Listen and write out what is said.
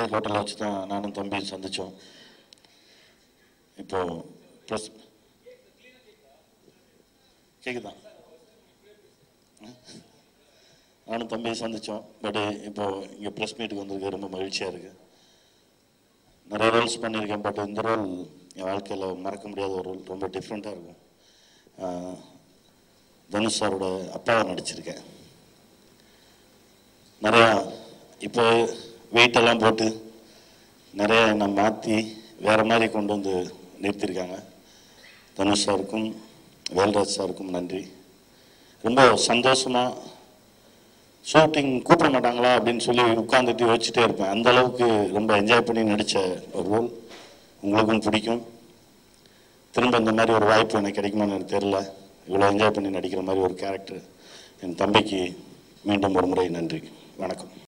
விநாயகர் ஹோட்டலில் வச்சு தான் நானும் தம்பியும் சந்தித்தோம் இப்போ ப்ளஸ் கேக்குதா நானும் தம்பியை சந்தித்தோம் பட் இப்போ இங்கே ப்ரெஸ் மீட்டுக்கு வந்திருக்க ரொம்ப மகிழ்ச்சியாக இருக்குது நிறைய ரோல்ஸ் பண்ணியிருக்கேன் பட் இந்த ரோல் என் வாழ்க்கையில் மறக்க முடியாத ஒரு ரோல் ரொம்ப டிஃப்ரெண்ட்டாக இருக்கும் ஆஹ் தனுஷ் சாரோட அப்பாவை நடிச்சிருக்கேன் நிறையா இப்போ weight எல்லாம் போட்டு நிறைய என்னை மாற்றி வேறு மாதிரி கொண்டு வந்து நிறுத்தியிருக்காங்க தனுஷ் சாருக்கும் வேல்ராஜ் சாருக்கும் நன்றி ரொம்ப சந்தோஷமாக ஷூட்டிங் கூப்பிட மாட்டாங்களா அப்படின்னு சொல்லி உட்காந்துட்டு யோசிச்சுட்டே இருப்பேன் அந்த அளவுக்கு ரொம்ப என்ஜாய் பண்ணி நடித்த ஒரு ரோல் உங்களுக்கும் பிடிக்கும் திரும்ப இந்த மாதிரி ஒரு வாய்ப்பு எனக்கு கிடைக்குமான்னு எனக்கு தெரில இவ்வளோ என்ஜாய் பண்ணி நடிக்கிற மாதிரி ஒரு கேரக்டர் என் தம்பிக்கு மீண்டும் ஒரு முறை நன்றி வணக்கம்